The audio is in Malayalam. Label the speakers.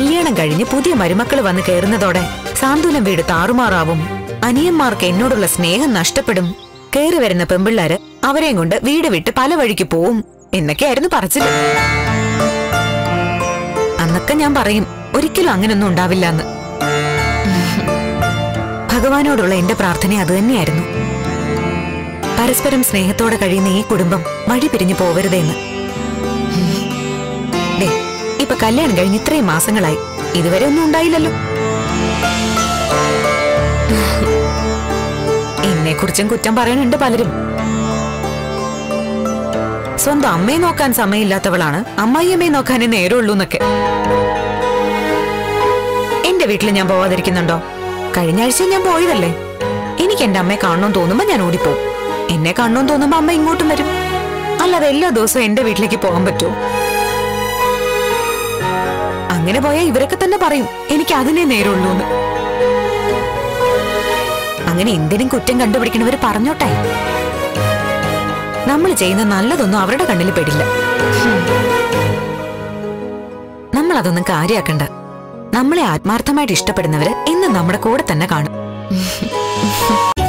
Speaker 1: കല്യാണം കഴിഞ്ഞ് പുതിയ മരുമക്കൾ വന്ന് കയറുന്നതോടെ സാന്ത്വനം വീട് താറുമാറാവും അനിയന്മാർക്ക് എന്നോടുള്ള സ്നേഹം നഷ്ടപ്പെടും കയറി വരുന്ന പെമ്പിള്ളാര് അവരെയും കൊണ്ട് വീട് വിട്ട് പല വഴിക്ക് പോവും എന്നൊക്കെയായിരുന്നു പറച്ചില് അന്നൊക്കെ ഞാൻ പറയും ഒരിക്കലും അങ്ങനൊന്നും ഉണ്ടാവില്ല എന്ന് ഭഗവാനോടുള്ള എന്റെ പ്രാർത്ഥന അതുതന്നെയായിരുന്നു പരസ്പരം സ്നേഹത്തോടെ കഴിയുന്ന ഈ കുടുംബം വഴി പിരിഞ്ഞു പോവരുതെന്ന് ദേ, ഇപ്പൊ കല്യാണം കഴിഞ്ഞ് ഇത്രയും മാസങ്ങളായി ഇതുവരെ ഒന്നും ഉണ്ടായില്ലല്ലോ എന്നെ കുറിച്ചും കുറ്റം പറയാനുണ്ട് പലരും സ്വന്തം അമ്മയെ നോക്കാൻ സമയമില്ലാത്തവളാണ് അമ്മായിയമ്മയെ നോക്കാനേ നേരമുള്ളൂ എന്നൊക്കെ എന്റെ വീട്ടിൽ ഞാൻ പോവാതിരിക്കുന്നുണ്ടോ കഴിഞ്ഞ ആഴ്ച ഞാൻ പോയതല്ലേ എനിക്ക് എന്റെ അമ്മയെ കാണണമെന്ന് തോന്നുമ്പോ ഞാൻ ഓടിപ്പോവും എന്നെ കാണണമെന്ന് തോന്നുമ്പോ അമ്മ ഇങ്ങോട്ടും വരും അല്ലാതെ എല്ലാ ദിവസവും എന്റെ വീട്ടിലേക്ക് പോകാൻ പറ്റുമോ അങ്ങനെ പോയാൽ ഇവരൊക്കെ തന്നെ പറയും എനിക്ക് അതിനെ നേരമുള്ളൂ എന്ന് അങ്ങനെ എന്തിനും കുറ്റം കണ്ടുപിടിക്കണവര് പറഞ്ഞോട്ടെ നമ്മൾ ചെയ്യുന്ന നല്ലതൊന്നും അവരുടെ കണ്ണിൽ പെടില്ല നമ്മൾ അതൊന്നും കാര്യാക്കണ്ട നമ്മളെ ആത്മാർത്ഥമായിട്ട് ഇഷ്ടപ്പെടുന്നവര് ഇന്ന് നമ്മുടെ കൂടെ തന്നെ കാണും